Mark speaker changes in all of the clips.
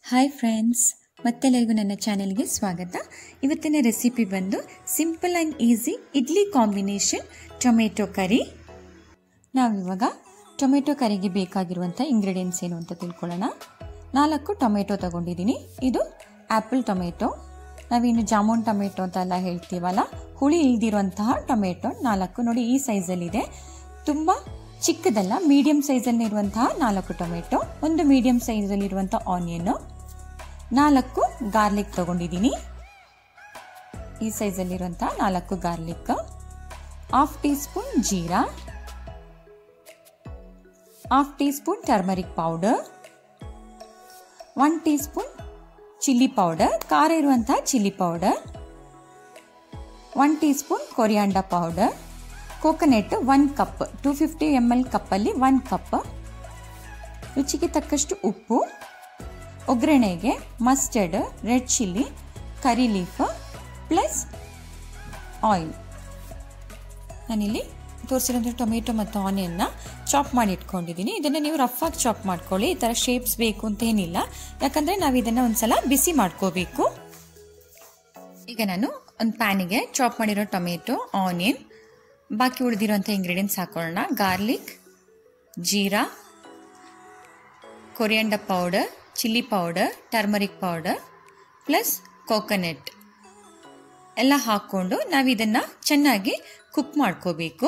Speaker 1: hi friends ಮತ್ತೆಲ್ಲರಿಗೂ ನನ್ನ ಚಾನೆಲ್ಗೆ ಸ್ವಾಗತ ಇವತ್ತಿನ ರೆಸಿಪಿ ಬಂದು simple and easy idli combination tomato curry ನಾವಿವಾಗ ಟೊಮೆಟೊ ಕರಿಗೆ ಬೇಕಾಗಿರುವಂಥ ಇಂಗ್ರೀಡಿಯೆಂಟ್ಸ್ ಏನು ಅಂತ ತಿಳ್ಕೊಳ್ಳೋಣ ನಾಲ್ಕು ಟೊಮೆಟೊ ತಗೊಂಡಿದ್ದೀನಿ ಇದು ಆ್ಯಪಲ್ ಟೊಮೆಟೊ ನಾವೇನು ಜಾಮೂನ್ ಟೊಮೆಟೊ ಅಂತ ಎಲ್ಲ ಹೇಳ್ತೀವಲ್ಲ ಹುಳಿ ಇಲ್ದಿರುವಂತಹ ಟೊಮೆಟೊ ನಾಲ್ಕು ನೋಡಿ ಈ ಸೈಜಲ್ಲಿದೆ ತುಂಬ ಚಿಕ್ಕದಲ್ಲ ಮೀಡಿಯಂ ಸೈಜಲ್ಲಿ ಇರುವಂತಹ ನಾಲ್ಕು ಟೊಮೆಟೊ ಒಂದು ಮೀಡಿಯಂ ಸೈಜಲ್ಲಿರುವಂಥ ಆನಿಯನ್ನು ನಾಲ್ಕು ಗಾರ್ಲಿಕ್ ತಗೊಂಡಿದ್ದೀನಿ ಈ ಸೈಜಲ್ಲಿರುವಂಥ ನಾಲ್ಕು garlic half teaspoon jeera half teaspoon turmeric powder one teaspoon chilli powder ಖಾರ ಇರುವಂತಹ chilli powder one teaspoon coriander powder coconut one cup two fifty M L ಕಪ್ಪಲ್ಲಿ ಒನ್ ಕಪ್ ರುಚಿಗೆ ತಕ್ಕಷ್ಟು ಉಪ್ಪು ಒಗ್ಗರಣೆಗೆ mustard red chilli curry leaf plus oil ನಾನಿಲ್ಲಿ ತೋರಿಸಿರೋಂಥ tomato ಮತ್ತು ಆನಿಯನ್ನ ಚಾಪ್ ಮಾಡಿ ಇಟ್ಕೊಂಡಿದ್ದೀನಿ ಇದನ್ನು ನೀವು ರಫಾಗಿ ಚಾಪ್ ಮಾಡ್ಕೊಳ್ಳಿ ಈ ಥರ ಶೇಪ್ಸ್ ಬೇಕು ಅಂತ ಏನಿಲ್ಲ ಯಾಕಂದರೆ ನಾವು ಇದನ್ನು ಒಂದ್ಸಲ ಬಿಸಿ ಮಾಡ್ಕೋಬೇಕು ಈಗ ನಾನು ಒಂದು ಪ್ಯಾನಿಗೆ ಚಾಪ್ ಮಾಡಿರೋ ಟೊಮೆಟೊ ಆನಿಯನ್ ಬಾಕಿ ಉಳಿದಿರೋಂಥ ಇಂಗ್ರೀಡಿಯೆಂಟ್ಸ್ ಹಾಕೊಳ್ಳೋಣ garlic jeera coriander powder chilli powder turmeric powder plus coconut ಎಲ್ಲ ಹಾಕ್ಕೊಂಡು ನಾವು ಇದನ್ನು ಚೆನ್ನಾಗಿ ಕುಕ್ ಮಾಡ್ಕೋಬೇಕು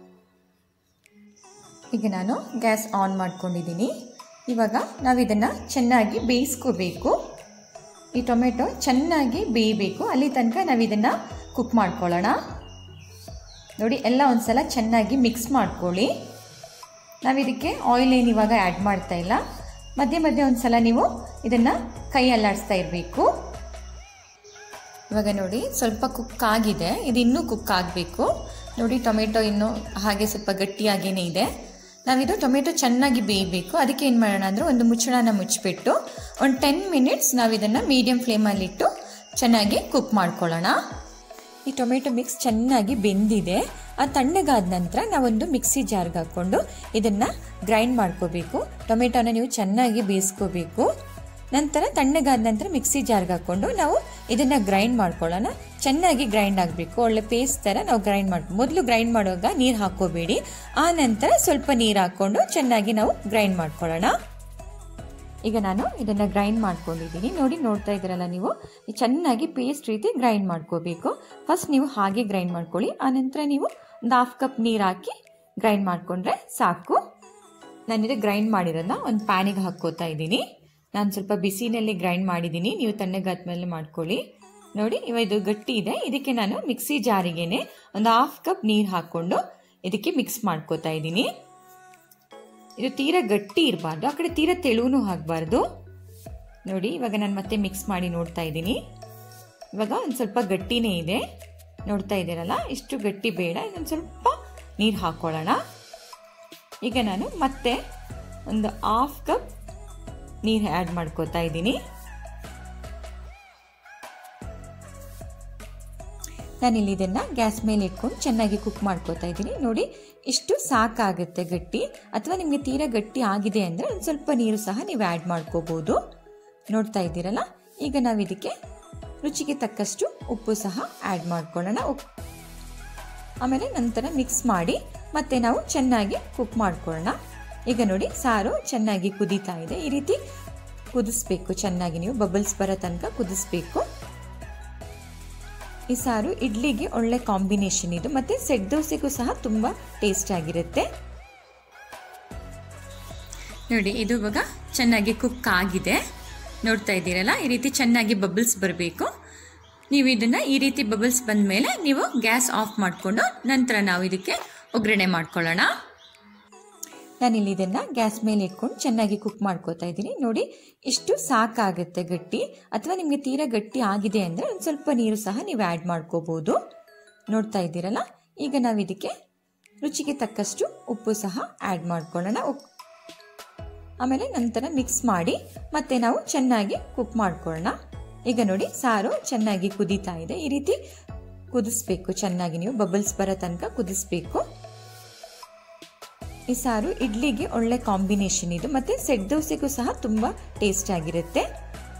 Speaker 1: ಈಗ ನಾನು ಗ್ಯಾಸ್ ಆನ್ ಮಾಡ್ಕೊಂಡಿದ್ದೀನಿ ಇವಾಗ ನಾವು ಇದನ್ನು ಚೆನ್ನಾಗಿ ಬೇಯಿಸ್ಕೋಬೇಕು ಈ ಟೊಮೆಟೊ ಚೆನ್ನಾಗಿ ಬೇಯಬೇಕು ಅಲ್ಲಿ ತನಕ ನಾವು ಇದನ್ನು ಕುಕ್ ಮಾಡ್ಕೊಳ್ಳೋಣ ನೋಡಿ ಎಲ್ಲ ಒಂದ್ಸಲ ಚೆನ್ನಾಗಿ ಮಿಕ್ಸ್ ಮಾಡ್ಕೊಳ್ಳಿ ನಾವು ಇದಕ್ಕೆ ಆಯಿಲ್ ಏನು ಇವಾಗ ಆ್ಯಡ್ ಮಾಡ್ತಾ ಇಲ್ಲ ಮಧ್ಯೆ ಮಧ್ಯೆ ಒಂದು ಸಲ ನೀವು ಇದನ್ನು ಕೈ ಅಲ್ಲಾಡಿಸ್ತಾ ಇರಬೇಕು ಇವಾಗ ನೋಡಿ ಸ್ವಲ್ಪ ಕುಕ್ ಆಗಿದೆ ಇದು ಇನ್ನೂ ಕುಕ್ ಆಗಬೇಕು ನೋಡಿ ಟೊಮೆಟೊ ಇನ್ನೂ ಹಾಗೆ ಸ್ವಲ್ಪ ಗಟ್ಟಿಯಾಗೇ ಇದೆ ನಾವಿದು ಟೊಮೆಟೊ ಚೆನ್ನಾಗಿ ಬೇಯಬೇಕು ಅದಕ್ಕೆ ಏನು ಮಾಡೋಣ ಅಂದರೆ ಒಂದು ಮುಚ್ಚಳನ ಮುಚ್ಚಿಬಿಟ್ಟು ಒಂದು ಟೆನ್ ಮಿನಿಟ್ಸ್ ನಾವು ಇದನ್ನು ಮೀಡಿಯಮ್ ಫ್ಲೇಮಲ್ಲಿಟ್ಟು ಚೆನ್ನಾಗಿ ಕುಕ್ ಮಾಡ್ಕೊಳ್ಳೋಣ ಈ ಟೊಮೆಟೊ ಮಿಕ್ಸ್ ಚೆನ್ನಾಗಿ ಬೆಂದಿದೆ ಆ ತಣ್ಣಗಾದ ನಂತರ ನಾವೊಂದು ಮಿಕ್ಸಿ ಜಾರ್ಗೆ ಹಾಕ್ಕೊಂಡು ಇದನ್ನು ಗ್ರೈಂಡ್ ಮಾಡ್ಕೋಬೇಕು ಟೊಮೆಟೊನ ನೀವು ಚೆನ್ನಾಗಿ ಬೇಯಿಸ್ಕೋಬೇಕು ನಂತರ ತಣ್ಣಗಾದ ನಂತರ ಮಿಕ್ಸಿ ಜಾರ್ಗೆ ಹಾಕ್ಕೊಂಡು ನಾವು ಇದನ್ನು ಗ್ರೈಂಡ್ ಮಾಡ್ಕೊಳ್ಳೋಣ ಚೆನ್ನಾಗಿ ಗ್ರೈಂಡ್ ಆಗಬೇಕು ಒಳ್ಳೆ ಪೇಸ್ಟ್ ಥರ ನಾವು ಗ್ರೈಂಡ್ ಮಾಡ್ಕೊ ಮೊದಲು ಗ್ರೈಂಡ್ ಮಾಡುವಾಗ ನೀರು ಹಾಕೋಬೇಡಿ ಆ ನಂತರ ಸ್ವಲ್ಪ ನೀರು ಹಾಕ್ಕೊಂಡು ಚೆನ್ನಾಗಿ ನಾವು ಗ್ರೈಂಡ್ ಮಾಡ್ಕೊಳ್ಳೋಣ ಈಗ ನಾನು ಇದನ್ನು ಗ್ರೈಂಡ್ ಮಾಡ್ಕೊಂಡಿದ್ದೀನಿ ನೋಡಿ ನೋಡ್ತಾ ಇದ್ದೀರಲ್ಲ ನೀವು ಚೆನ್ನಾಗಿ ಪೇಸ್ಟ್ ರೀತಿ ಗ್ರೈಂಡ್ ಮಾಡ್ಕೋಬೇಕು ಫಸ್ಟ್ ನೀವು ಹಾಗೆ ಗ್ರೈಂಡ್ ಮಾಡ್ಕೊಳ್ಳಿ ಆನಂತರ ನೀವು ಒಂದು ಹಾಫ್ ಕಪ್ ನೀರು ಹಾಕಿ ಗ್ರೈಂಡ್ ಮಾಡಿಕೊಂಡ್ರೆ ಸಾಕು ನಾನಿದೆ ಗ್ರೈಂಡ್ ಮಾಡಿರೋದನ್ನ ಒಂದು ಪ್ಯಾನಿಗೆ ಹಾಕ್ಕೋತಾ ಇದ್ದೀನಿ ನಾನು ಸ್ವಲ್ಪ ಬಿಸಿನಲ್ಲಿ ಗ್ರೈಂಡ್ ಮಾಡಿದ್ದೀನಿ ನೀವು ತಣ್ಣಗಾದ್ಮೇಲೆ ಮಾಡ್ಕೊಳ್ಳಿ ನೋಡಿ ಇವ ಇದು ಗಟ್ಟಿ ಇದೆ ಇದಕ್ಕೆ ನಾನು ಮಿಕ್ಸಿ ಜಾರಿಗೇನೆ ಒಂದು ಹಾಫ್ ಕಪ್ ನೀರು ಹಾಕ್ಕೊಂಡು ಇದಕ್ಕೆ ಮಿಕ್ಸ್ ಮಾಡ್ಕೋತಾ ಇದ್ದೀನಿ ಇದು ತೀರಾ ಗಟ್ಟಿ ಇರಬಾರ್ದು ಆ ಕಡೆ ತೀರಾ ತೆಳುವೂ ಆಗಬಾರ್ದು ನೋಡಿ ಇವಾಗ ನಾನು ಮತ್ತೆ ಮಿಕ್ಸ್ ಮಾಡಿ ನೋಡ್ತಾ ಇದ್ದೀನಿ ಇವಾಗ ಒಂದು ಸ್ವಲ್ಪ ಗಟ್ಟಿನೇ ಇದೆ ನೋಡ್ತಾ ಇದ್ದೀರಲ್ಲ ಇಷ್ಟು ಗಟ್ಟಿ ಬೇಡ ಇನ್ನೊಂದು ಸ್ವಲ್ಪ ನೀರು ಹಾಕ್ಕೊಳ್ಳೋಣ ಈಗ ನಾನು ಮತ್ತೆ ಒಂದು ಹಾಫ್ ಕಪ್ ನೀರು ಆ್ಯಡ್ ಮಾಡ್ಕೋತಾ ಇದ್ದೀನಿ ನಾನಿಲ್ಲಿ ಇದನ್ನು ಗ್ಯಾಸ್ ಮೇಲೆ ಇಟ್ಕೊಂಡು ಚೆನ್ನಾಗಿ ಕುಕ್ ಮಾಡ್ಕೋತಾ ಇದ್ದೀನಿ ನೋಡಿ ಇಷ್ಟು ಸಾಕಾಗುತ್ತೆ ಗಟ್ಟಿ ಅಥವಾ ನಿಮಗೆ ತೀರಾ ಗಟ್ಟಿ ಆಗಿದೆ ಅಂದರೆ ಒಂದು ಸ್ವಲ್ಪ ನೀರು ಸಹ ನೀವು ಆ್ಯಡ್ ಮಾಡ್ಕೋಬೋದು ನೋಡ್ತಾ ಇದ್ದೀರಲ್ಲ ಈಗ ನಾವು ಇದಕ್ಕೆ ರುಚಿಗೆ ತಕ್ಕಷ್ಟು ಉಪ್ಪು ಸಹ ಆ್ಯಡ್ ಮಾಡ್ಕೊಳ್ಳೋಣ ಉಪ್ಪು ಆಮೇಲೆ ನಂತರ ಮಿಕ್ಸ್ ಮಾಡಿ ಮತ್ತೆ ನಾವು ಚೆನ್ನಾಗಿ ಕುಕ್ ಮಾಡ್ಕೊಳ್ಳೋಣ ಈಗ ನೋಡಿ ಸಾರು ಚೆನ್ನಾಗಿ ಕುದೀತಾ ಇದೆ ಈ ರೀತಿ ಕುದಿಸ್ಬೇಕು ಚೆನ್ನಾಗಿ ನೀವು ಬಬಲ್ಸ್ ಬರೋ ತನಕ ಕುದಿಸ್ಬೇಕು ಈ ಸಾರು ಇಡ್ಲಿಗೆ ಒಳ್ಳೆ ಕಾಂಬಿನೇಷನ್ ಇದು ಮತ್ತೆ ಸೆಟ್ ದೋಸೆಗೂ ಸಹ ತುಂಬ ಟೇಸ್ಟ್ ಆಗಿರುತ್ತೆ ನೋಡಿ ಇದು ಇವಾಗ ಚೆನ್ನಾಗಿ ಕುಕ್ ಆಗಿದೆ ನೋಡ್ತಾ ಇದ್ದೀರಲ್ಲ ಈ ರೀತಿ ಚೆನ್ನಾಗಿ ಬಬಲ್ಸ್ ಬರಬೇಕು ನೀವು ಇದನ್ನು ಈ ರೀತಿ ಬಬಲ್ಸ್ ಬಂದ ಮೇಲೆ ನೀವು ಗ್ಯಾಸ್ ಆಫ್ ಮಾಡಿಕೊಂಡು ನಂತರ ನಾವು ಇದಕ್ಕೆ ಒಗ್ಗರಣೆ ಮಾಡ್ಕೊಳ್ಳೋಣ ನಾನಿಲ್ಲಿ ಇದನ್ನು ಗ್ಯಾಸ್ ಮೇಲೆ ಇಟ್ಕೊಂಡು ಚೆನ್ನಾಗಿ ಕುಕ್ ಮಾಡ್ಕೋತಾ ಇದ್ದೀನಿ ನೋಡಿ ಇಷ್ಟು ಸಾಕಾಗುತ್ತೆ ಗಟ್ಟಿ ಅಥವಾ ನಿಮಗೆ ತೀರಾ ಗಟ್ಟಿ ಆಗಿದೆ ಅಂದರೆ ಒಂದು ಸ್ವಲ್ಪ ನೀರು ಸಹ ನೀವು ಆ್ಯಡ್ ಮಾಡ್ಕೋಬೋದು ನೋಡ್ತಾ ಇದ್ದೀರಲ್ಲ ಈಗ ನಾವು ಇದಕ್ಕೆ ರುಚಿಗೆ ತಕ್ಕಷ್ಟು ಉಪ್ಪು ಸಹ ಆ್ಯಡ್ ಮಾಡ್ಕೊಳ್ಳೋಣ ಉಪ್ಪು ಆಮೇಲೆ ನಂತರ ಮಿಕ್ಸ್ ಮಾಡಿ ಮತ್ತೆ ನಾವು ಚೆನ್ನಾಗಿ ಕುಕ್ ಮಾಡ್ಕೊಳ್ಳೋಣ ಈಗ ನೋಡಿ ಸಾರು ಚೆನ್ನಾಗಿ ಕುದೀತಾ ಇದೆ ಈ ರೀತಿ ಕುದಿಸ್ಬೇಕು ಚೆನ್ನಾಗಿ ನೀವು ಬಬಲ್ಸ್ ಬರೋ ತನಕ ಕುದಿಸ್ಬೇಕು ಈ ಸಾರು ಇಡ್ಲಿಗೆ ಒಳ್ಳೆ ಕಾಂಬಿನೇಷನ್ ಇದು ಮತ್ತು ಸೆಟ್ ದೋಸೆಗೂ ಸಹ ತುಂಬ ಟೇಸ್ಟ್ ಆಗಿರುತ್ತೆ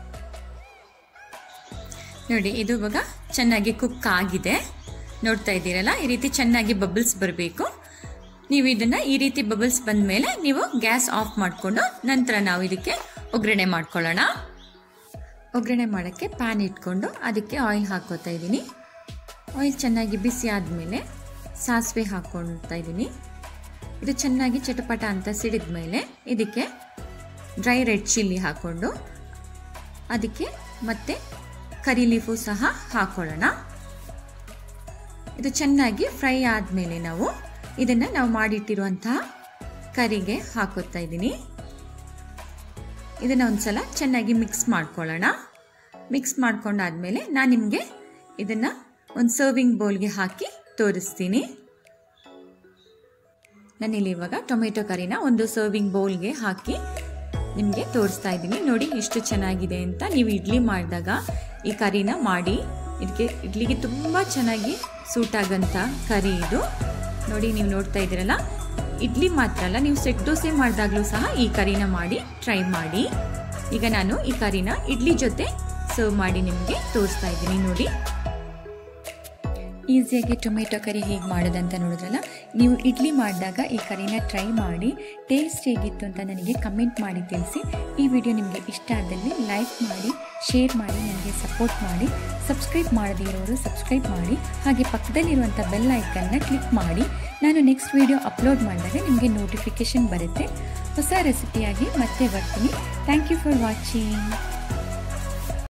Speaker 1: ನೋಡಿ ಇದು ಇವಾಗ ಚೆನ್ನಾಗಿ ಕುಕ್ ಆಗಿದೆ ನೋಡ್ತಾ ಇದ್ದೀರಲ್ಲ ಈ ರೀತಿ ಚೆನ್ನಾಗಿ ಬಬಲ್ಸ್ ಬರಬೇಕು ನೀವು ಇದನ್ನು ಈ ರೀತಿ ಬಬಲ್ಸ್ ಬಂದ ಮೇಲೆ ನೀವು ಗ್ಯಾಸ್ ಆಫ್ ಮಾಡಿಕೊಂಡು ನಂತರ ನಾವು ಇದಕ್ಕೆ ಒಗ್ಗರಣೆ ಮಾಡ್ಕೊಳ್ಳೋಣ ಒಗ್ಗರಣೆ ಮಾಡೋಕ್ಕೆ ಪ್ಯಾನ್ ಇಟ್ಕೊಂಡು ಅದಕ್ಕೆ ಆಯಿಲ್ ಹಾಕೋತಾ ಇದ್ದೀನಿ ಆಯಿಲ್ ಚೆನ್ನಾಗಿ ಬಿಸಿ ಆದಮೇಲೆ ಸಾಸಿವೆ ಹಾಕ್ಕೊಳ್ತಾ ಇದ್ದೀನಿ ಇದು ಚೆನ್ನಾಗಿ ಚಟಪಟ ಅಂತ ಸಿಡಿದ ಮೇಲೆ ಇದಕ್ಕೆ ಡ್ರೈ ರೆಡ್ ಚಿಲ್ಲಿ ಹಾಕ್ಕೊಂಡು ಅದಕ್ಕೆ ಮತ್ತೆ ಕರಿ ಲೀಫು ಸಹ ಹಾಕೊಳ್ಳೋಣ ಇದು ಚೆನ್ನಾಗಿ ಫ್ರೈ ಆದಮೇಲೆ ನಾವು ಇದನ್ನು ನಾವು ಮಾಡಿಟ್ಟಿರುವಂತಹ ಕರಿಗೆ ಹಾಕೋತಾ ಇದ್ದೀನಿ ಇದನ್ನು ಒಂದ್ಸಲ ಚೆನ್ನಾಗಿ ಮಿಕ್ಸ್ ಮಾಡ್ಕೊಳ್ಳೋಣ ಮಿಕ್ಸ್ ಮಾಡ್ಕೊಂಡಾದ್ಮೇಲೆ ನಾನು ನಿಮಗೆ ಇದನ್ನು ಒಂದು ಸರ್ವಿಂಗ್ ಬೌಲ್ಗೆ ಹಾಕಿ ತೋರಿಸ್ತೀನಿ ನಾನಿಲ್ಲಿ ಇವಾಗ ಟೊಮೆಟೊ ಕರಿನ ಒಂದು ಸರ್ವಿಂಗ್ ಬೌಲ್ಗೆ ಹಾಕಿ ನಿಮಗೆ ತೋರಿಸ್ತಾ ಇದ್ದೀನಿ ನೋಡಿ ಎಷ್ಟು ಚೆನ್ನಾಗಿದೆ ಅಂತ ನೀವು ಇಡ್ಲಿ ಮಾಡಿದಾಗ ಈ ಕರಿನ ಮಾಡಿ ಇದಕ್ಕೆ ಇಡ್ಲಿಗೆ ತುಂಬ ಚೆನ್ನಾಗಿ ಸೂಟ್ ಆಗಂಥ ಕರಿ ಇದು ನೋಡಿ ನೀವು ನೋಡ್ತಾ ಇದ್ದೀರಲ್ಲ ಇಡ್ಲಿ ಮಾತ್ರ ಅಲ್ಲ ನೀವು ಸೆಟ್ ದೋಸೆ ಮಾಡಿದಾಗಲೂ ಸಹ ಈ ಕರಿನ ಮಾಡಿ ಟ್ರೈ ಮಾಡಿ ಈಗ ನಾನು ಈ ಕರಿನ ಇಡ್ಲಿ ಜೊತೆ ಸರ್ವ್ ಮಾಡಿ ನಿಮಗೆ ತೋರಿಸ್ತಾ ಇದ್ದೀನಿ ನೋಡಿ ಈಸಿಯಾಗಿ ಟೊಮೆಟೊ ಕರಿ ಹೇಗೆ ಮಾಡೋದಂತ ನೋಡಿದ್ರಲ್ಲ ನೀವು ಇಡ್ಲಿ ಮಾಡಿದಾಗ ಈ ಕರಿನ ಟ್ರೈ ಮಾಡಿ ಟೇಸ್ಟ್ ಹೇಗಿತ್ತು ಅಂತ ನನಗೆ ಕಮೆಂಟ್ ಮಾಡಿ ತಿಳಿಸಿ ಈ ವಿಡಿಯೋ ನಿಮಗೆ ಇಷ್ಟ ಆದಲ್ಲಿ ಲೈಕ್ ಮಾಡಿ ಶೇರ್ ಮಾಡಿ ನನಗೆ ಸಪೋರ್ಟ್ ಮಾಡಿ ಸಬ್ಸ್ಕ್ರೈಬ್ ಮಾಡದೇ ಇರೋರು ಸಬ್ಸ್ಕ್ರೈಬ್ ಮಾಡಿ ಹಾಗೆ ಪಕ್ಕದಲ್ಲಿರುವಂಥ ಬೆಲ್ ಐಕನ್ನ ಕ್ಲಿಕ್ ಮಾಡಿ ನಾನು ನೆಕ್ಸ್ಟ್ ವಿಡಿಯೋ ಅಪ್ಲೋಡ್ ಮಾಡಿದಾಗ ನಿಮಗೆ ನೋಟಿಫಿಕೇಷನ್ ಬರುತ್ತೆ ಹೊಸ ರೆಸಿಪಿಯಾಗಿ ಮತ್ತೆ ಬರ್ತೀನಿ ಥ್ಯಾಂಕ್ ಯು ಫಾರ್ ವಾಚಿಂಗ್